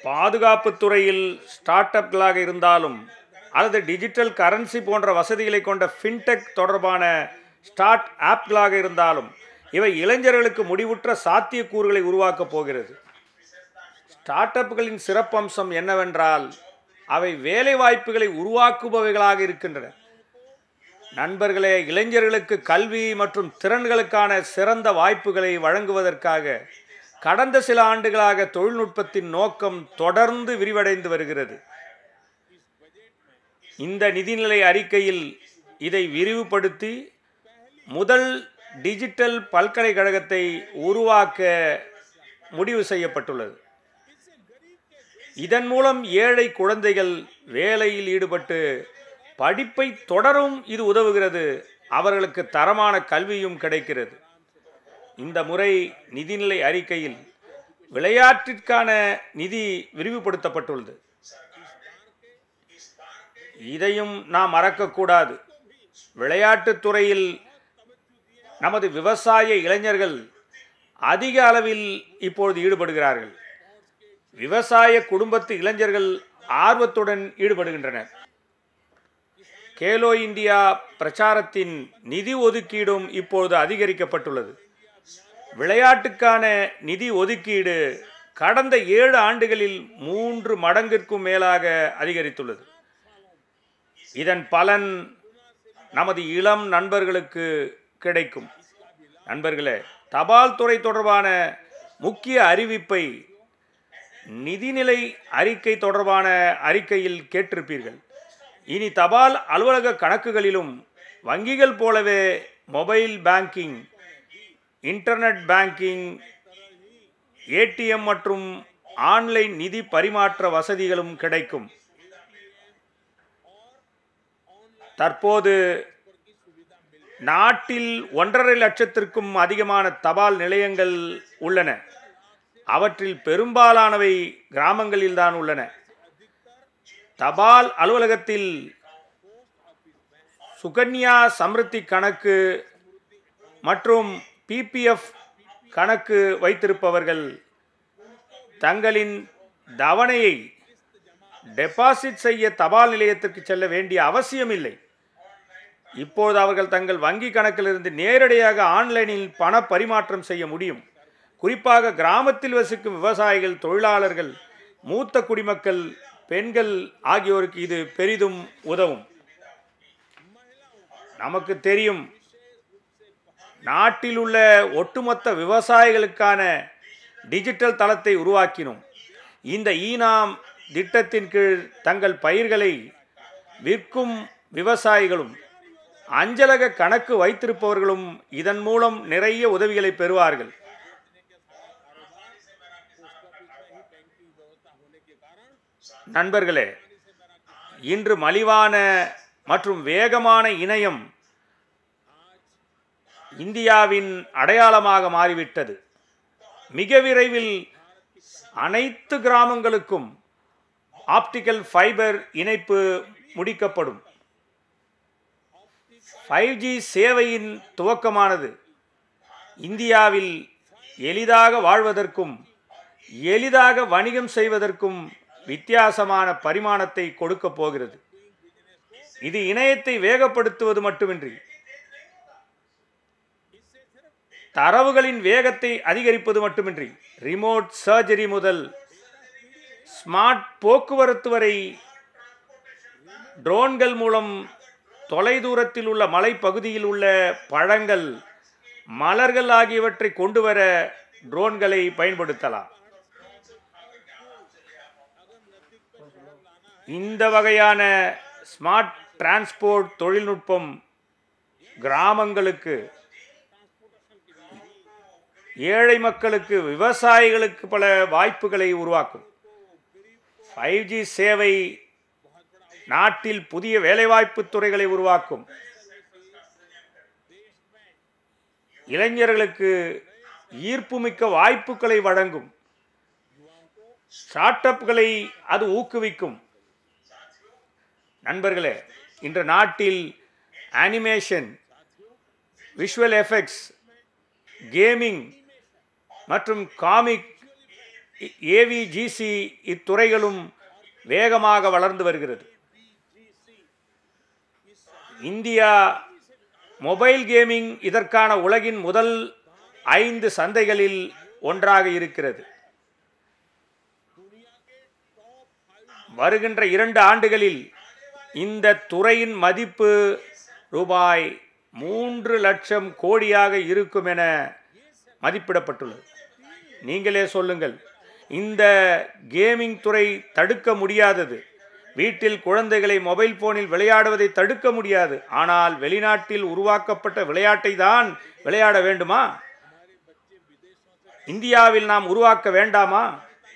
பாதுகாப்புத் துறையில் ஸ்டார்ட் அப்களாக இருந்தாலும் அல்லது டிஜிட்டல் கரன்சி போன்ற வசதிகளை கொண்ட ஃபின்டெக் தொடர்பான ஸ்டார்ட் ஆப்களாக இருந்தாலும் இவை இளைஞர்களுக்கு முடிவுற்ற சாத்தியக்கூறுகளை உருவாக்கப் போகிறது ஸ்டார்ட் அப்புகளின் சிறப்பம்சம் என்னவென்றால் அவை வேலைவாய்ப்புகளை உருவாக்குபவைகளாக இருக்கின்றன நண்பர்களே இளைஞர்களுக்கு கல்வி மற்றும் திறன்களுக்கான சிறந்த வாய்ப்புகளை வழங்குவதற்காக கடந்த சில ஆண்டுகளாக தொழில்நுட்பத்தின் நோக்கம் தொடர்ந்து விரிவடைந்து வருகிறது இந்த நிதிநிலை அறிக்கையில் இதை விரிவுபடுத்தி முதல் டிஜிட்டல் பல்கலைக்கழகத்தை உருவாக்க முடிவு செய்யப்பட்டுள்ளது இதன் மூலம் ஏழை குழந்தைகள் வேலையில் ஈடுபட்டு படிப்பை தொடரும் இது உதவுகிறது அவர்களுக்கு தரமான கல்வியும் கிடைக்கிறது இந்த முறை நிதிநிலை அறிக்கையில் விளையாட்டிற்கான நிதி விரிவுபடுத்தப்பட்டுள்ளது இதையும் நாம் மறக்கக்கூடாது விளையாட்டுத் துறையில் நமது விவசாய இளைஞர்கள் அதிக அளவில் இப்பொழுது ஈடுபடுகிறார்கள் விவசாய குடும்பத்து இளைஞர்கள் ஆர்வத்துடன் ஈடுபடுகின்றனர் கேலோ இந்தியா பிரச்சாரத்தின் நிதி ஒதுக்கீடும் இப்பொழுது அதிகரிக்கப்பட்டுள்ளது விளையாட்டுக்கான நிதி ஒதுக்கீடு கடந்த ஏழு ஆண்டுகளில் மூன்று மடங்கிற்கும் மேலாக அதிகரித்துள்ளது இதன் பலன் நமது இளம் நண்பர்களுக்கு கிடைக்கும் நண்பர்களே தபால் துறை தொடர்பான முக்கிய அறிவிப்பை நிதிநிலை அறிக்கை தொடர்பான அறிக்கையில் கேட்டிருப்பீர்கள் இனி தபால் அலுவலக கணக்குகளிலும் வங்கிகள் போலவே mobile banking internet banking ATM மற்றும் ஆன்லைன் நிதி பரிமாற்ற வசதிகளும் கிடைக்கும் தற்போது நாட்டில் ஒன்றரை லட்சத்திற்கும் அதிகமான தபால் நிலையங்கள் உள்ளன அவற்றில் பெரும்பாலானவை கிராமங்களில்தான் உள்ளன தபால் அலுவலகத்தில் சுகன்யா சம்ருத்தி கணக்கு மற்றும் பிபிஎஃப் கணக்கு வைத்திருப்பவர்கள் தங்களின் தவணையை டெபாசிட் செய்ய தபால் நிலையத்திற்கு செல்ல வேண்டிய அவசியமில்லை இப்போது அவர்கள் தங்கள் வங்கி கணக்கிலிருந்து நேரடியாக ஆன்லைனில் பண பரிமாற்றம் செய்ய முடியும் குறிப்பாக கிராமத்தில் வசிக்கும் விவசாயிகள் தொழிலாளர்கள் மூத்த குடிமக்கள் பெண்கள் ஆகியோருக்கு இது பெரிதும் உதவும் நமக்கு தெரியும் நாட்டில் உள்ள ஒட்டுமொத்த விவசாயிகளுக்கான டிஜிட்டல் தளத்தை உருவாக்கினோம் இந்த ஈனாம் திட்டத்தின் கீழ் தங்கள் பயிர்களை விற்கும் விவசாயிகளும் அஞ்சலக கணக்கு வைத்திருப்பவர்களும் இதன் மூலம் நிறைய உதவிகளை பெறுவார்கள் நண்பர்களே இன்று மலிவான மற்றும் வேகமான இணையம் இந்தியாவின் அடையாளமாக மாறிவிட்டது மிக விரைவில் அனைத்து கிராமங்களுக்கும் ஆப்டிக்கல் ஃபைபர் இணைப்பு முடிக்கப்படும் ஃபைவ் ஜி சேவையின் துவக்கமானது இந்தியாவில் எளிதாக வாழ்வதற்கும் எளிதாக வணிகம் செய்வதற்கும் வித்தியாசமான பரிமாணத்தை கொடுக்கப் போகிறது இது இணையத்தை வேகப்படுத்துவது மட்டுமின்றி தரவுகளின் வேகத்தை அதிகரிப்பது மட்டுமின்றி ரிமோட் சர்ஜரி முதல் ஸ்மார்ட் போக்குவரத்து வரை ட்ரோன்கள் மூலம் தொலைதூரத்தில் உள்ள மலைப்பகுதியில் உள்ள பழங்கள் மலர்கள் ஆகியவற்றை கொண்டு வர ட்ரோன்களை பயன்படுத்தலாம் இந்த வகையான ஸ்மார்ட் டிரான்ஸ்போர்ட் தொழில்நுட்பம் கிராமங்களுக்கு ஏழை மக்களுக்கு விவசாயிகளுக்கு பல வாய்ப்புகளை உருவாக்கும் ஃபைவ் ஜி சேவை நாட்டில் புதிய வேலைவாய்ப்பு துறைகளை உருவாக்கும் இளைஞர்களுக்கு ஈர்ப்புமிக்க வாய்ப்புகளை வழங்கும் ஸ்டார்ட் அப்களை அது ஊக்குவிக்கும் நண்பர்களே இன்று நாட்டில் அனிமேஷன் விஷுவல் எஃபெக்ட்ஸ் கேமிங் மற்றும் காமிக் ஏவிஜிசி இத்துறைகளும் வேகமாக வளர்ந்து வருகிறது இந்தியா மொபைல் கேமிங் இதற்கான உலகின் முதல் ஐந்து சந்தைகளில் ஒன்றாக இருக்கிறது வருகின்ற இரண்டு ஆண்டுகளில் இந்த துறையின் மதிப்பு ரூபாய் மூன்று லட்சம் கோடியாக இருக்கும் என மதிப்பிடப்பட்டுள்ளது நீங்களே சொல்லுங்கள் இந்த கேமிங் துறை தடுக்க முடியாதது வீட்டில் குழந்தைகளை மொபைல் போனில் விளையாடுவதை தடுக்க முடியாது ஆனால் வெளிநாட்டில் உருவாக்கப்பட்ட விளையாட்டை தான் விளையாட வேண்டுமா இந்தியாவில் நாம் உருவாக்க வேண்டாமா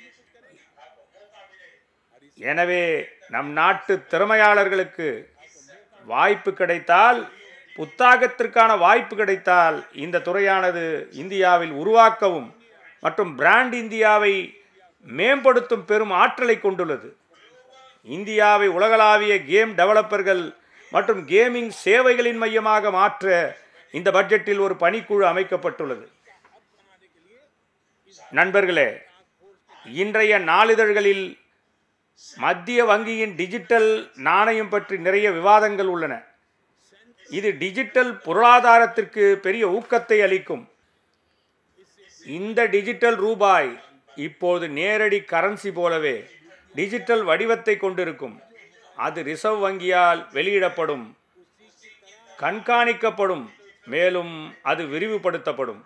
எனவே நம் நாட்டு திறமையாளர்களுக்கு வாய்ப்பு கிடைத்தால் புத்தாக்கத்திற்கான வாய்ப்பு கிடைத்தால் இந்த துறையானது இந்தியாவில் உருவாக்கவும் மற்றும் பிராண்ட் இந்தியாவை மேம்படுத்தும் பெரும் ஆற்றலை கொண்டுள்ளது இந்தியாவை உலகளாவிய கேம் டெவலப்பர்கள் மற்றும் கேமிங் சேவைகளின் மையமாக மாற்ற இந்த பட்ஜெட்டில் ஒரு பணிக்குழு அமைக்கப்பட்டுள்ளது நண்பர்களே இன்றைய நாளிதழ்களில் மத்திய வங்கியின் டிஜிட்டல் நாணயம் பற்றி நிறைய விவாதங்கள் உள்ளன இது டிஜிட்டல் பொருளாதாரத்திற்கு பெரிய ஊக்கத்தை அளிக்கும் இந்த டிஜிட்டல் ரூபாய் இப்போது நேரடி கரன்சி போலவே டிஜிட்டல் வடிவத்தை கொண்டிருக்கும் அது ரிசர்வ் வங்கியால் வெளியிடப்படும் கண்காணிக்கப்படும் மேலும் அது விரிவுபடுத்தப்படும்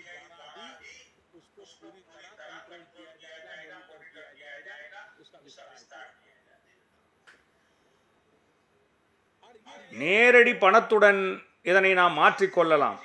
நேரடி பணத்துடன் இதனை நாம் மாற்றிக்கொள்ளலாம்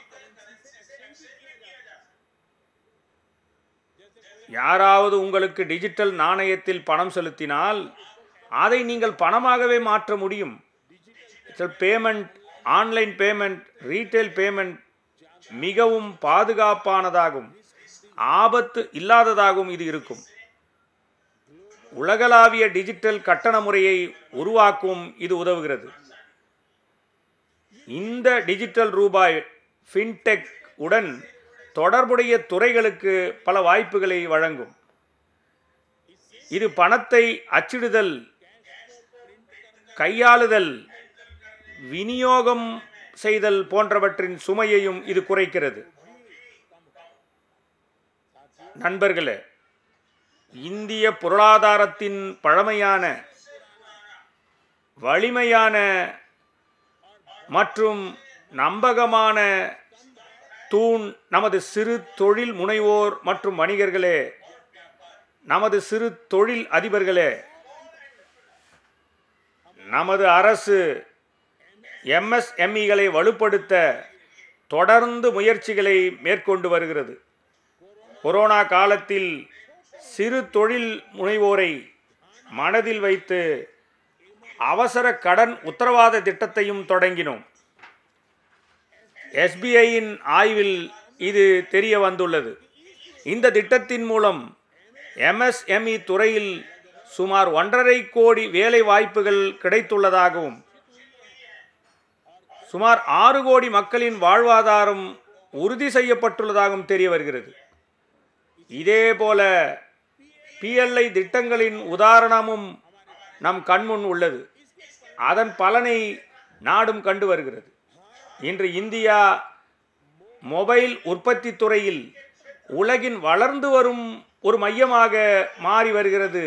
யாராவது உங்களுக்கு டிஜிட்டல் நாணயத்தில் பணம் செலுத்தினால் அதை நீங்கள் பணமாகவே மாற்ற முடியும் payment online payment retail payment மிகவும் பாதுகாப்பானதாகும் ஆபத்து இல்லாததாகவும் இது இருக்கும் உலகளாவிய டிஜிட்டல் கட்டண முறையை உருவாக்கும் இது உதவுகிறது இந்த டிஜிட்டல் ரூபாய் ஃபின்டெக் உடன் தொடர்புடைய துறைகளுக்கு பல வாய்ப்புகளை வழங்கும் இது பணத்தை அச்சிடுதல் கையாளுதல் விநியோகம் செய்தல் போன்றவற்றின் சுமையையும் இது குறைக்கிறது நண்பர்களே இந்திய பொருளாதாரத்தின் பழமையான வலிமையான மற்றும் நம்பகமான தூண் நமது சிறு தொழில் முனைவோர் மற்றும் வணிகர்களே நமது சிறு தொழில் அதிபர்களே நமது அரசு எம்எஸ்எம்இகளை வலுப்படுத்த தொடர்ந்து முயற்சிகளை மேற்கொண்டு வருகிறது கொரோனா காலத்தில் சிறு தொழில் முனைவோரை மனதில் வைத்து அவசர கடன் உத்தரவாத திட்டத்தையும் தொடங்கினோம் எஸ்பிஐயின் ஆய்வில் இது தெரிய வந்துள்ளது இந்த திட்டத்தின் மூலம் எம்எஸ்எம்இ துறையில் சுமார் ஒன்றரை கோடி வேலை வாய்ப்புகள் கிடைத்துள்ளதாகவும் சுமார் ஆறு கோடி மக்களின் வாழ்வாதாரம் உறுதி செய்யப்பட்டுள்ளதாகவும் தெரிய வருகிறது இதேபோல பிஎல்ஐ திட்டங்களின் உதாரணமும் நம் கண்முன் உள்ளது அதன் பலனை நாடும் கண்டு வருகிறது இன்று இந்தியா மொபைல் உற்பத்தி துறையில் உலகின் வளர்ந்து வரும் ஒரு மையமாக மாறி வருகிறது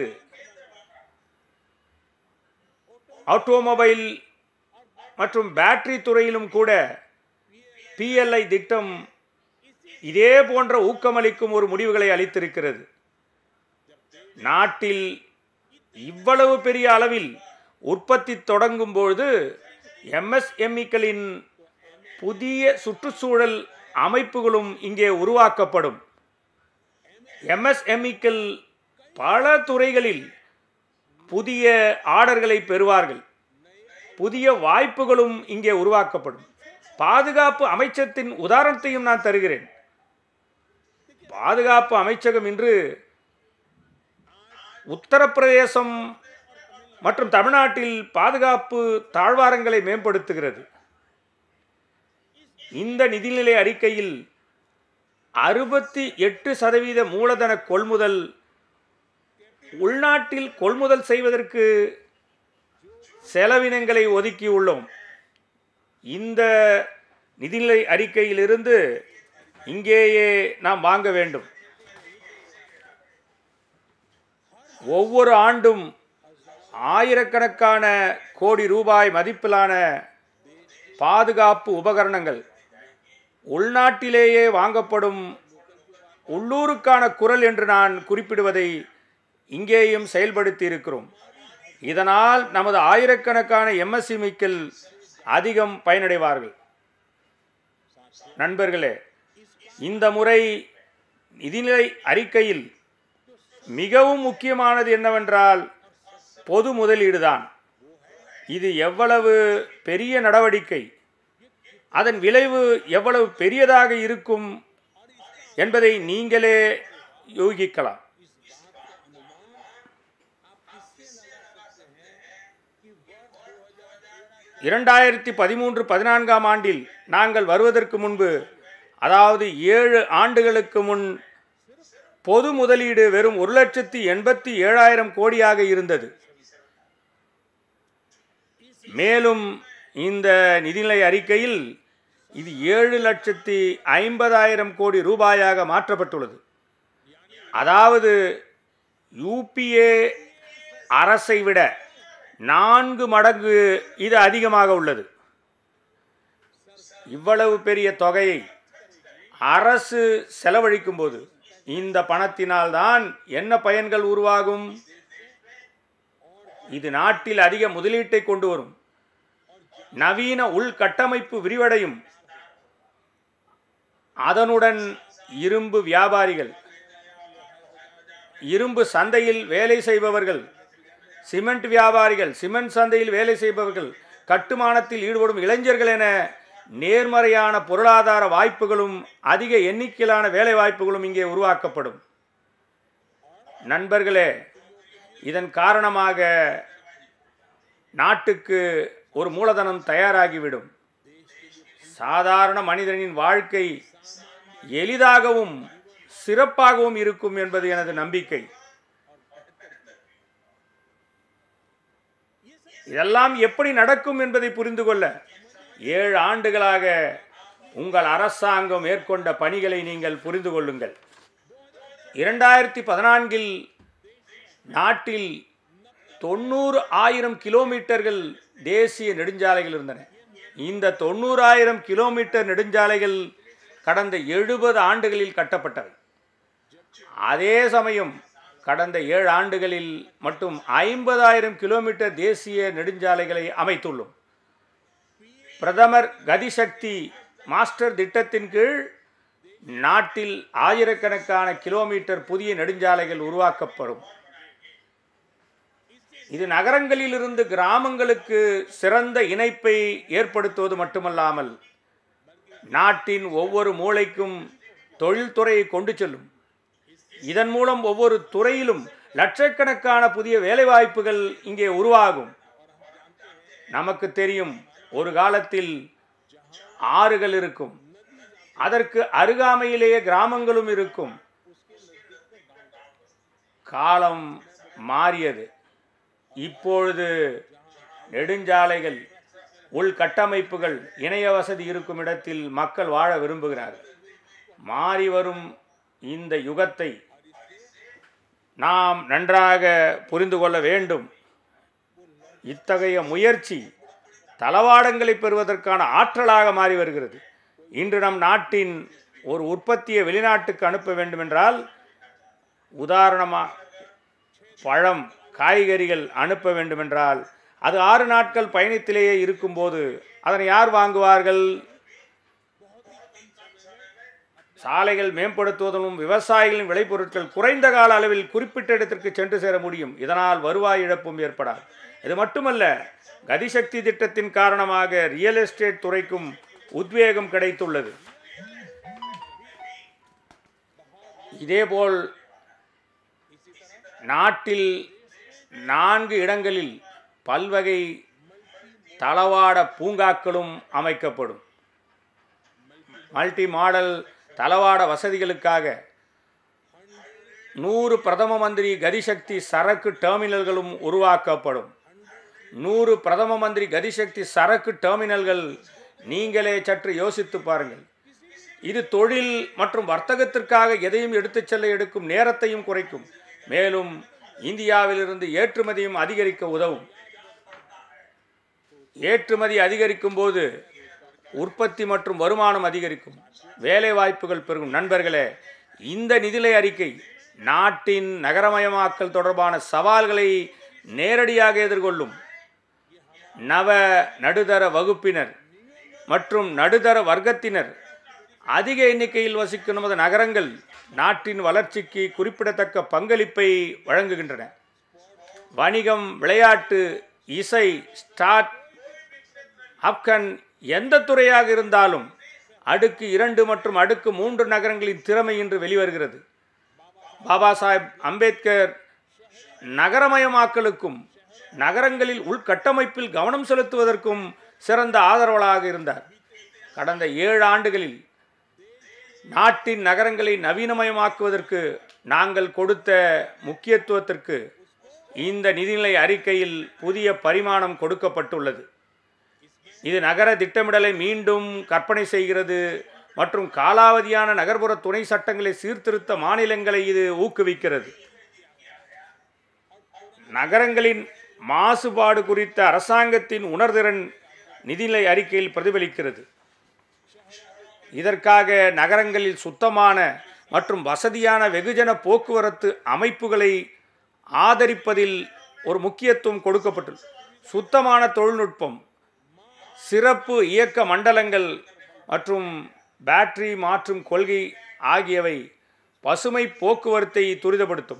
ஆட்டோமொபைல் மற்றும் பேட்டரி துறையிலும் கூட பிஎல்ஐ திட்டம் இதே போன்ற ஊக்கமளிக்கும் ஒரு முடிவுகளை அளித்திருக்கிறது நாட்டில் இவ்வளவு பெரிய அளவில் உற்பத்தி தொடங்கும் பொழுது எம்எஸ்எம்இக்களின் புதிய சுற்றுச்சூழல் அமைப்புகளும் இங்கே உருவாக்கப்படும் எம்எஸ்எம்இக்கள் பல துறைகளில் புதிய ஆர்டர்களை பெறுவார்கள் புதிய வாய்ப்புகளும் இங்கே உருவாக்கப்படும் பாதுகாப்பு அமைச்சத்தின் உதாரணத்தையும் நான் தருகிறேன் பாதுகாப்பு அமைச்சகம் இன்று உத்தரப்பிரதேசம் மற்றும் தமிழ்நாட்டில் பாதுகாப்பு தாழ்வாரங்களை மேம்படுத்துகிறது இந்த நிதிநிலை அறிக்கையில் அறுபத்தி எட்டு சதவீத மூலதன கொள்முதல் உள்நாட்டில் கொள்முதல் செய்வதற்கு செலவினங்களை ஒதுக்கியுள்ளோம் இந்த நிதிநிலை அறிக்கையிலிருந்து இங்கேயே நாம் வாங்க வேண்டும் ஒவ்வொரு ஆண்டும் ஆயிரக்கணக்கான கோடி ரூபாய் மதிப்பிலான பாதுகாப்பு உபகரணங்கள் உள்நாட்டிலேயே வாங்கப்படும் உள்ளூருக்கான குரல் என்று நான் குறிப்பிடுவதை இங்கேயும் செயல்படுத்தி இருக்கிறோம் இதனால் நமது ஆயிரக்கணக்கான எம்எஸ்சிமிக்கள் அதிகம் பயனடைவார்கள் நண்பர்களே இந்த முறை நிதிநிலை அறிக்கையில் மிகவும் முக்கியமானது என்னவென்றால் பொது முதலீடுதான் இது எவ்வளவு பெரிய நடவடிக்கை அதன் விளைவு எவ்வளவு பெரியதாக இருக்கும் என்பதை நீங்களே யூகிக்கலாம் இரண்டாயிரத்தி பதிமூன்று பதினான்காம் ஆண்டில் நாங்கள் வருவதற்கு முன்பு அதாவது ஏழு ஆண்டுகளுக்கு முன் பொது முதலீடு வெறும் ஒரு லட்சத்தி எண்பத்தி ஏழாயிரம் கோடியாக இருந்தது மேலும் இந்த நிதிநிலை அறிக்கையில் இது ஏழு லட்சத்தி ஐம்பதாயிரம் கோடி ரூபாயாக மாற்றப்பட்டுள்ளது அதாவது யூபிஏ அரசை விட நான்கு மடங்கு இது அதிகமாக உள்ளது இவ்வளவு பெரிய தொகையை அரசு செலவழிக்கும் போது இந்த பணத்தினால்தான் என்ன பயன்கள் உருவாகும் இது நாட்டில் அதிக முதலீட்டை கொண்டு வரும் நவீன உள்கட்டமைப்பு விரிவடையும் அதனுடன் இரும்பு வியாபாரிகள் இரும்பு சந்தையில் வேலை செய்பவர்கள் சிமெண்ட் வியாபாரிகள் சிமெண்ட் சந்தையில் வேலை செய்பவர்கள் கட்டுமானத்தில் ஈடுபடும் இளைஞர்கள் என நேர்மறையான பொருளாதார வாய்ப்புகளும் அதிக எண்ணிக்கையிலான வேலை வாய்ப்புகளும் இங்கே உருவாக்கப்படும் நண்பர்களே இதன் காரணமாக நாட்டுக்கு ஒரு மூலதனம் தயாராகிவிடும் சாதாரண மனிதனின் வாழ்க்கை எளிதாகவும் சிறப்பாகவும் இருக்கும் என்பது எனது நம்பிக்கை இதெல்லாம் எப்படி நடக்கும் என்பதை புரிந்து கொள்ள ஏழு ஆண்டுகளாக உங்கள் அரசாங்கம் மேற்கொண்ட பணிகளை நீங்கள் புரிந்து கொள்ளுங்கள் இரண்டாயிரத்தி பதினான்கில் நாட்டில் தொண்ணூறு ஆயிரம் கிலோமீட்டர்கள் தேசிய நெடுஞ்சாலைகள் இருந்தன இந்த தொண்ணூறாயிரம் கிலோமீட்டர் நெடுஞ்சாலைகள் கடந்த எழுபது ஆண்டுகளில் கட்டப்பட்டவை அதே சமயம் கடந்த ஏழு ஆண்டுகளில் மட்டும் ஐம்பதாயிரம் கிலோமீட்டர் தேசிய நெடுஞ்சாலைகளை அமைத்துள்ளோம் பிரதமர் கதிசக்தி மாஸ்டர் திட்டத்தின் கீழ் நாட்டில் ஆயிரக்கணக்கான கிலோமீட்டர் புதிய நெடுஞ்சாலைகள் உருவாக்கப்படும் இது நகரங்களிலிருந்து கிராமங்களுக்கு சிறந்த இணைப்பை ஏற்படுத்துவது மட்டுமல்லாமல் நாட்டின் ஒவ்வொரு மூளைக்கும் தொழில்துறையை கொண்டு செல்லும் இதன் மூலம் ஒவ்வொரு துறையிலும் லட்சக்கணக்கான புதிய வேலைவாய்ப்புகள் இங்கே உருவாகும் நமக்கு தெரியும் ஒரு காலத்தில் ஆறுகள் இருக்கும் அதற்கு அருகாமையிலேயே கிராமங்களும் இருக்கும் காலம் மாறியது இப்பொழுது நெடுஞ்சாலைகள் உள்கட்டமைப்புகள் இணைய வசதி இருக்கும் இடத்தில் மக்கள் வாழ விரும்புகிறார்கள் மாறி வரும் இந்த யுகத்தை நாம் நன்றாக புரிந்து கொள்ள வேண்டும் இத்தகைய முயற்சி தளவாடங்களை பெறுவதற்கான ஆற்றலாக மாறி வருகிறது இன்று நம் நாட்டின் ஒரு உற்பத்தியை வெளிநாட்டுக்கு அனுப்ப வேண்டுமென்றால் உதாரணமாக பழம் காய்கறிகள் அனுப்ப வேண்டுமென்றால் அது ஆறு நாட்கள் பயணத்திலேயே இருக்கும்போது அதனை யார் வாங்குவார்கள் சாலைகள் மேம்படுத்துவதும் விவசாயிகளின் விளைபொருட்கள் குறைந்த கால அளவில் குறிப்பிட்ட இடத்திற்கு சென்று சேர முடியும் இதனால் வருவாய் இழப்பும் ஏற்படாது இது மட்டுமல்ல கதிசக்தி திட்டத்தின் காரணமாக ரியல் எஸ்டேட் துறைக்கும் உத்வேகம் கிடைத்துள்ளது இதேபோல் நாட்டில் நான்கு இடங்களில் பல்வகை தளவாட பூங்காக்களும் அமைக்கப்படும் மல்டி மாடல் தளவாட வசதிகளுக்காக நூறு பிரதம மந்திரி கதிசக்தி சரக்கு டெர்மினல்களும் உருவாக்கப்படும் நூறு பிரதம மந்திரி கதிசக்தி சரக்கு டெர்மினல்கள் நீங்களே சற்று யோசித்து பாருங்கள் இது தொழில் மற்றும் வர்த்தகத்திற்காக எதையும் எடுத்துச் செல்ல எடுக்கும் நேரத்தையும் குறைக்கும் மேலும் இந்தியாவிலிருந்து ஏற்றுமதியும் அதிகரிக்க உதவும் ஏற்றுமதி அதிகரிக்கும் போது உற்பத்தி மற்றும் வருமானம் அதிகரிக்கும் வேலை வாய்ப்புகள் பெருகும் நண்பர்களே இந்த நிதிநிலை அறிக்கை நாட்டின் நகரமயமாக்கல் தொடர்பான சவால்களை நேரடியாக எதிர்கொள்ளும் நவ நடுத்தர வகுப்பினர் மற்றும் நடுத்தர வர்க்கத்தினர் அதிக எண்ணிக்கையில் வசிக்கும் நமது நகரங்கள் நாட்டின் வளர்ச்சிக்கு குறிப்பிடத்தக்க பங்களிப்பை வழங்குகின்றன வணிகம் விளையாட்டு இசை ஸ்டார்ட் அப்கன் எந்த துறையாக இருந்தாலும் அடுக்கு இரண்டு மற்றும் அடுக்கு மூன்று நகரங்களின் திறமை இன்று வெளிவருகிறது பாபா சாஹேப் அம்பேத்கர் நகரமயமாக்கலுக்கும் நகரங்களில் உள்கட்டமைப்பில் கவனம் செலுத்துவதற்கும் சிறந்த ஆதரவாளராக இருந்தார் கடந்த ஏழு ஆண்டுகளில் நாட்டின் நகரங்களை நவீனமயமாக்குவதற்கு நாங்கள் கொடுத்த முக்கியத்துவத்திற்கு இந்த நிதிநிலை அறிக்கையில் புதிய பரிமாணம் கொடுக்கப்பட்டுள்ளது இது நகர திட்டமிடலை மீண்டும் கற்பனை செய்கிறது மற்றும் காலாவதியான நகர்ப்புற துணை சட்டங்களை சீர்திருத்த மாநிலங்களை இது ஊக்குவிக்கிறது நகரங்களின் மாசுபாடு குறித்த அரசாங்கத்தின் உணர்திறன் நிதிநிலை அறிக்கையில் பிரதிபலிக்கிறது இதற்காக நகரங்களில் சுத்தமான மற்றும் வசதியான வெகுஜன போக்குவரத்து அமைப்புகளை ஆதரிப்பதில் ஒரு முக்கியத்துவம் கொடுக்கப்பட்டுள்ளது சுத்தமான தொழில்நுட்பம் சிறப்பு இயக்க மண்டலங்கள் மற்றும் பேட்டரி மாற்றும் கொள்கை ஆகியவை பசுமை போக்குவரத்தை துரிதப்படுத்தும்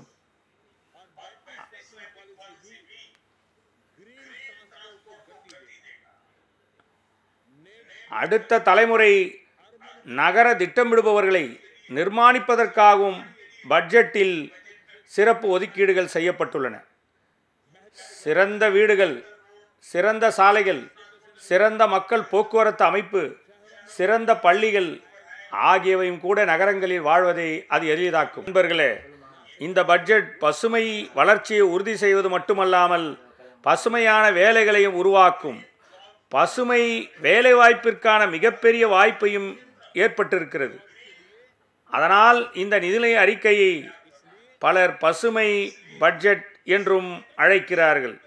அடுத்த தலைமுறை நகர திட்டமிடுபவர்களை நிர்மாணிப்பதற்காகவும் பட்ஜெட்டில் சிறப்பு ஒதுக்கீடுகள் செய்யப்பட்டுள்ளன சிறந்த வீடுகள் சிறந்த சாலைகள் சிறந்த மக்கள் போக்குவரத்து அமைப்பு சிறந்த பள்ளிகள் ஆகியவையும் கூட நகரங்களில் வாழ்வதை அது எளிதாக்கும் நண்பர்களே இந்த பட்ஜெட் பசுமை வளர்ச்சியை உறுதி செய்வது மட்டுமல்லாமல் பசுமையான வேலைகளையும் உருவாக்கும் பசுமை வேலைவாய்ப்பிற்கான மிகப்பெரிய வாய்ப்பையும் ஏற்பட்டிருக்கிறது அதனால் இந்த நிதிநிலை அறிக்கையை பலர் பசுமை பட்ஜெட் என்றும் அழைக்கிறார்கள்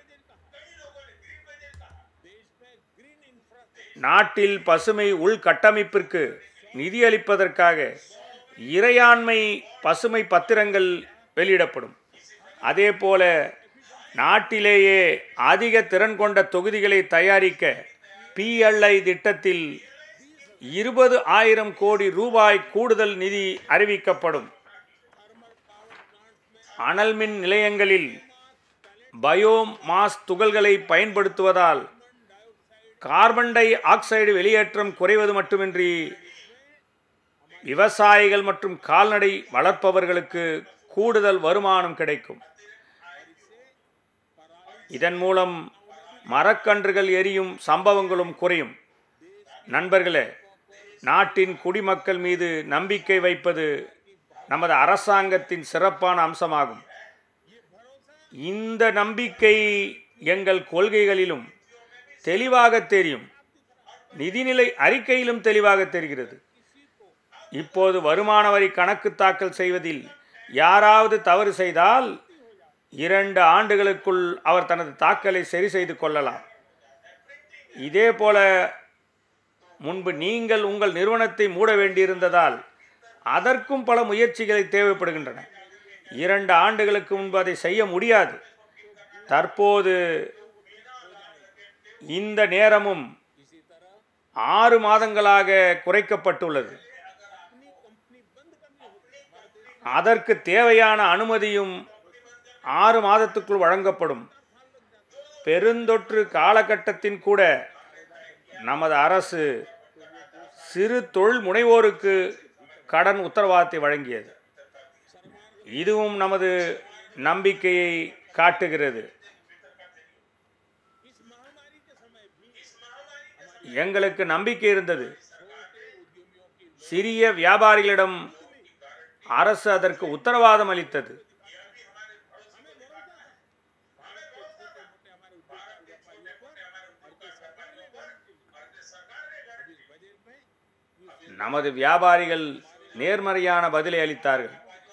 நாட்டில் பசுமை உள்கட்டமைப்பிற்கு நிதியளிப்பதற்காக இறையாண்மை பசுமை பத்திரங்கள் வெளியிடப்படும் அதேபோல நாட்டிலேயே அதிக திறன் கொண்ட தொகுதிகளை தயாரிக்க பிஎல்ஐ திட்டத்தில் இருபது ஆயிரம் கோடி ரூபாய் கூடுதல் நிதி அறிவிக்கப்படும் அனல் மின் நிலையங்களில் பயோம் மாஸ் துகள்களை பயன்படுத்துவதால் கார்பன் டை ஆக்சைடு வெளியேற்றம் குறைவது மட்டுமின்றி விவசாயிகள் மற்றும் கால்நடை வளர்ப்பவர்களுக்கு கூடுதல் வருமானம் கிடைக்கும் இதன் மூலம் மரக்கன்றுகள் எரியும் சம்பவங்களும் குறையும் நண்பர்களே நாட்டின் குடிமக்கள் மீது நம்பிக்கை வைப்பது நமது அரசாங்கத்தின் சிறப்பான அம்சமாகும் இந்த நம்பிக்கை எங்கள் கொள்கைகளிலும் தெளிவாக தெரியும் நிதிநிலை அறிக்கையிலும் தெளிவாக தெரிகிறது இப்போது வருமான வரி கணக்கு தாக்கல் செய்வதில் யாராவது தவறு செய்தால் இரண்டு ஆண்டுகளுக்குள் அவர் தனது தாக்கலை சரி செய்து கொள்ளலாம் இதே போல முன்பு நீங்கள் உங்கள் நிறுவனத்தை மூட வேண்டியிருந்ததால் அதற்கும் பல முயற்சிகளை தேவைப்படுகின்றன இரண்டு ஆண்டுகளுக்கு முன்பு அதை செய்ய முடியாது தற்போது இந்த நேரமும் ஆறு மாதங்களாக குறைக்கப்பட்டுள்ளது அதற்கு தேவையான அனுமதியும் ஆறு மாதத்துக்குள் வழங்கப்படும் பெருந்தொற்று காலகட்டத்தின் கூட நமது அரசு சிறு தொழில் முனைவோருக்கு கடன் உத்தரவாதத்தை வழங்கியது இதுவும் நமது நம்பிக்கையை காட்டுகிறது எங்களுக்கு நம்பிக்கை இருந்தது சிறிய வியாபாரிகளிடம் அரசு அதற்கு உத்தரவாதம் அளித்தது நமது வியாபாரிகள் நேர்மறையான பதிலை அளித்தார்கள்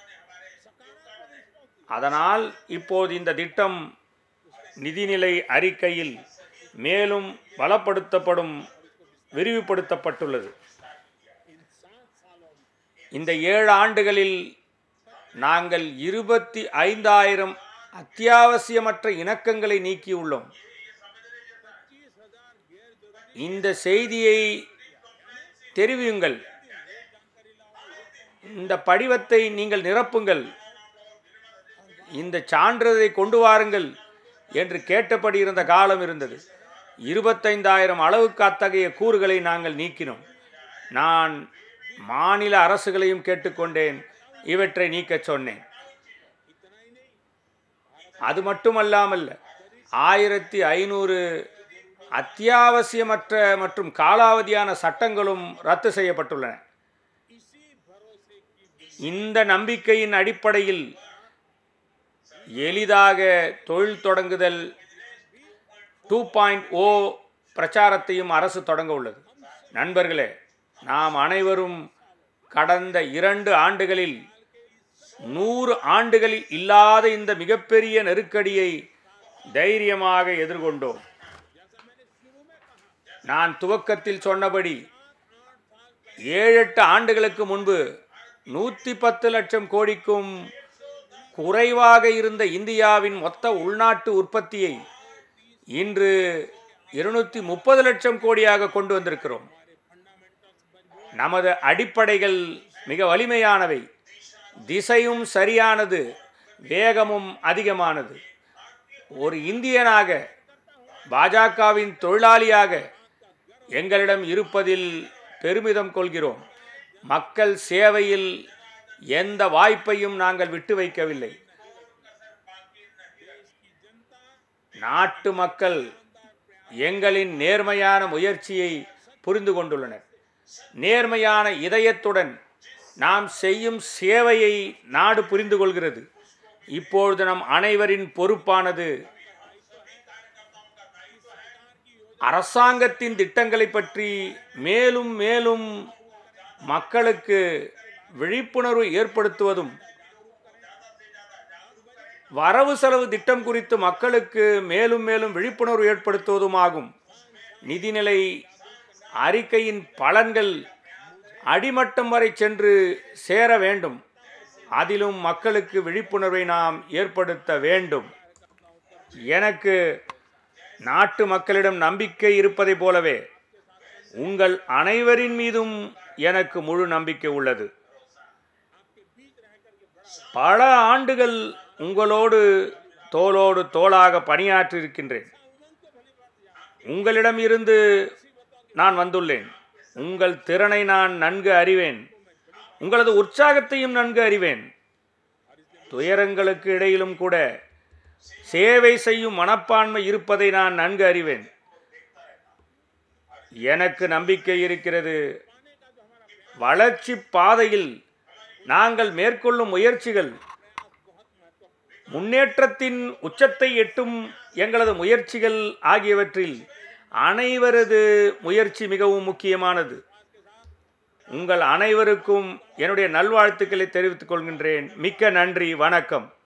அதனால் இப்போது இந்த திட்டம் நிதிநிலை அறிக்கையில் மேலும் பலப்படுத்தப்படும் விரிவுபடுத்தப்பட்டுள்ளது இந்த ஏழு ஆண்டுகளில் நாங்கள் இருபத்தி ஐந்தாயிரம் அத்தியாவசியமற்ற இணக்கங்களை நீக்கியுள்ளோம் இந்த செய்தியை தெரிவியுங்கள் இந்த படிவத்தை நீங்கள் நிரப்புங்கள் இந்த சான்றிதழை கொண்டு வாருங்கள் என்று கேட்டபடி இருந்த காலம் இருந்தது இருபத்தைந்தாயிரம் அளவுக்கு அத்தகைய கூறுகளை நாங்கள் நீக்கினோம் நான் மாநில அரசுகளையும் கேட்டுக்கொண்டேன் இவற்றை நீக்கச் சொன்னேன் அது மட்டுமல்லாமல் ஆயிரத்தி ஐநூறு அத்தியாவசியமற்ற மற்றும் காலாவதியான சட்டங்களும் ரத்து செய்யப்பட்டுள்ளன இந்த நம்பிக்கையின் அடிப்படையில் எளிதாக தொழில் தொடங்குதல் டூ பாயிண்ட் ஓ பிரச்சாரத்தையும் அரசு தொடங்க உள்ளது நண்பர்களே நாம் அனைவரும் கடந்த இரண்டு ஆண்டுகளில் நூறு ஆண்டுகளில் இல்லாத இந்த மிகப்பெரிய நெருக்கடியை தைரியமாக எதிர்கொண்டோம் நான் துவக்கத்தில் சொன்னபடி ஏழு எட்டு ஆண்டுகளுக்கு முன்பு நூற்றி பத்து லட்சம் கோடிக்கும் குறைவாக இருந்த இந்தியாவின் மொத்த உள்நாட்டு உற்பத்தியை இன்று இருநூற்றி முப்பது லட்சம் கோடியாக கொண்டு வந்திருக்கிறோம் நமது அடிப்படைகள் மிக வலிமையானவை திசையும் சரியானது வேகமும் அதிகமானது ஒரு இந்தியனாக பாஜகவின் தொழிலாளியாக எங்களிடம் இருப்பதில் பெருமிதம் கொள்கிறோம் மக்கள் சேவையில் எந்த வாய்ப்பையும் நாங்கள் விட்டு வைக்கவில்லை நாட்டு மக்கள் எங்களின் நேர்மையான முயற்சியை புரிந்து கொண்டுள்ளனர் நேர்மையான இதயத்துடன் நாம் செய்யும் சேவையை நாடு புரிந்து கொள்கிறது இப்பொழுது நம் அனைவரின் பொறுப்பானது அரசாங்கத்தின் திட்டங்களை பற்றி மேலும் மேலும் மக்களுக்கு விழிப்புணர்வு ஏற்படுத்துவதும் வரவு செலவு திட்டம் குறித்து மக்களுக்கு மேலும் மேலும் விழிப்புணர்வு ஏற்படுத்துவதுமாகும் நிதிநிலை அறிக்கையின் பலன்கள் அடிமட்டம் வரை சென்று சேர வேண்டும் அதிலும் மக்களுக்கு விழிப்புணர்வை நாம் ஏற்படுத்த வேண்டும் எனக்கு நாட்டு மக்களிடம் நம்பிக்கை இருப்பதைப் போலவே உங்கள் அனைவரின் மீதும் எனக்கு முழு நம்பிக்கை உள்ளது பல ஆண்டுகள் உங்களோடு தோளோடு தோளாக பணியாற்றியிருக்கின்றேன் உங்களிடம் இருந்து நான் வந்துள்ளேன் உங்கள் திறனை நான் நன்கு அறிவேன் உங்களது உற்சாகத்தையும் நன்கு அறிவேன் துயரங்களுக்கு இடையிலும் கூட சேவை செய்யும் மனப்பான்மை இருப்பதை நான் நன்கு அறிவேன் எனக்கு நம்பிக்கை இருக்கிறது வளர்ச்சி பாதையில் நாங்கள் மேற்கொள்ளும் முயற்சிகள் முன்னேற்றத்தின் உச்சத்தை எட்டும் எங்களது முயற்சிகள் ஆகியவற்றில் அனைவரது முயற்சி மிகவும் முக்கியமானது உங்கள் அனைவருக்கும் என்னுடைய நல்வாழ்த்துக்களை தெரிவித்துக் கொள்கின்றேன் மிக்க நன்றி வணக்கம்